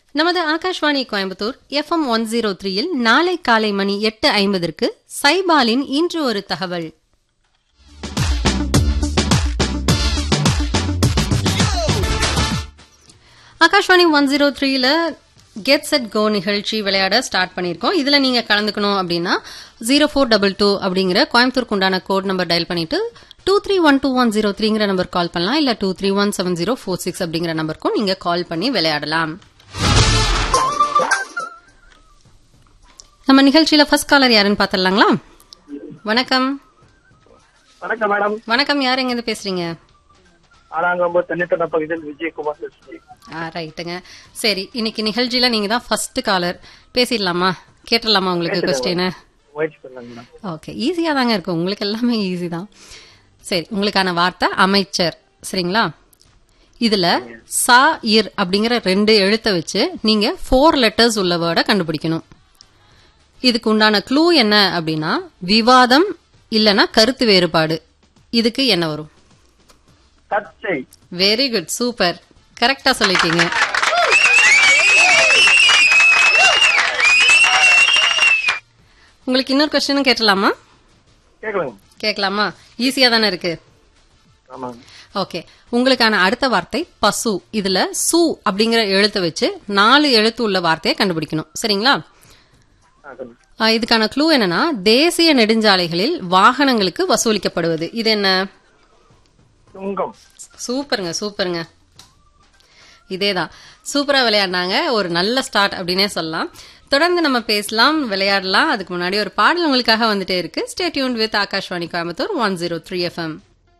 நமது Akashvani Coimbatore FM one zero த்ரீயில் நாளை காலை மணி எட்டு ஐம்பதற்கு சைபாலின் இன்று ஒரு தகவல் ஆகாஷ்வாணி ஒன் ஜீரோ த்ரீல கெட் செட் கோ நிகழ்ச்சி விளையாட ஸ்டார்ட் பண்ணியிருக்கோம் இதுல நீங்க கலந்துக்கணும் அப்படின்னா ஜீரோ ஃபோர் டபுள் டூ அப்படிங்கிற கோயம்புத்தூருக்கு உண்டான கோட் நம்பர் டயல் பண்ணிட்டு two three one two one zero த்ரீங்கிற நம்பர் கால் பண்ணலாம் இல்ல two three one seven zero four six அப்படிங்கிற நம்பருக்கும் நீங்க கால் பண்ணி விளையாடலாம் நம்ம நிகழ்ச்சியில ஃபர்ஸ்ட் காலர் யாருன்னு பாத்திரலாங்களா வணக்கம் வணக்கம் மேடம் வணக்கம் யார் எங்க இருந்து பேசுறீங்க ஆனாங்கம்பு தென்னித்தட பகுதியில் விஜயகுமார் பேசுறேன் ஆ ரைட்டுங்க சரி இன்னைக்கு நிகழ்ச்சியில நீங்க தான் ஃபர்ஸ்ட் காலர் பேசிடலாமா கேட்டுடலாமா உங்களுக்கு கொஸ்டின் முயற்சி பண்ணலாங்க மேடம் ஓகே ஈஸியா தாங்க இருக்கும் உங்களுக்கு எல்லாமே ஈஸி தான் சரி உங்களுக்கான வார்த்தை அமைச்சர் சரிங்களா இதுல சா இர் அப்படிங்கிற ரெண்டு எழுத்தை வச்சு நீங்க ஃபோர் லெட்டர்ஸ் உள்ள வேர்டை கண்டுபிடிக்கணும் இதுக்கு உண்டான க்ளூ என்ன அப்படின்னா விவாதம் இல்லனா கருத்து வேறுபாடு இதுக்கு என்ன வரும் சர்ச்சை வெரி குட் சூப்பர் கரெக்டா சொல்லிட்டீங்க உங்களுக்கு இன்னொரு கொஸ்டினும் கேட்டலாமா கேட்கலாங்க கேட்கலாமா ஈஸியா தானே இருக்கு ஆமாங்க ஓகே உங்களுக்கான அடுத்த வார்த்தை பசு இதுல சு அப்படிங்கிற எழுத்தை வச்சு நாலு எழுத்து உள்ள வார்த்தையை கண்டுபிடிக்கணும் சரிங்களா ஆ, சொல்லுங்க. ஆ, இதுக்கான க்ளூ என்னன்னா தேசிய நெடுஞ்சாலைகளில் வாகனங்களுக்கு வசூலிக்கப்படுவது இது என்ன சுங்கம் சூப்பருங்க சூப்பருங்க இதேதான் சூப்பரா விளையாடினாங்க ஒரு நல்ல ஸ்டார்ட் அப்படின்னே சொல்லலாம் தொடர்ந்து நம்ம பேசலாம் விளையாடலாம் அதுக்கு முன்னாடி ஒரு பாடல் உங்களுக்காக வந்துட்டே இருக்கு stay tuned with Akashvani Coimbatore one zero three FM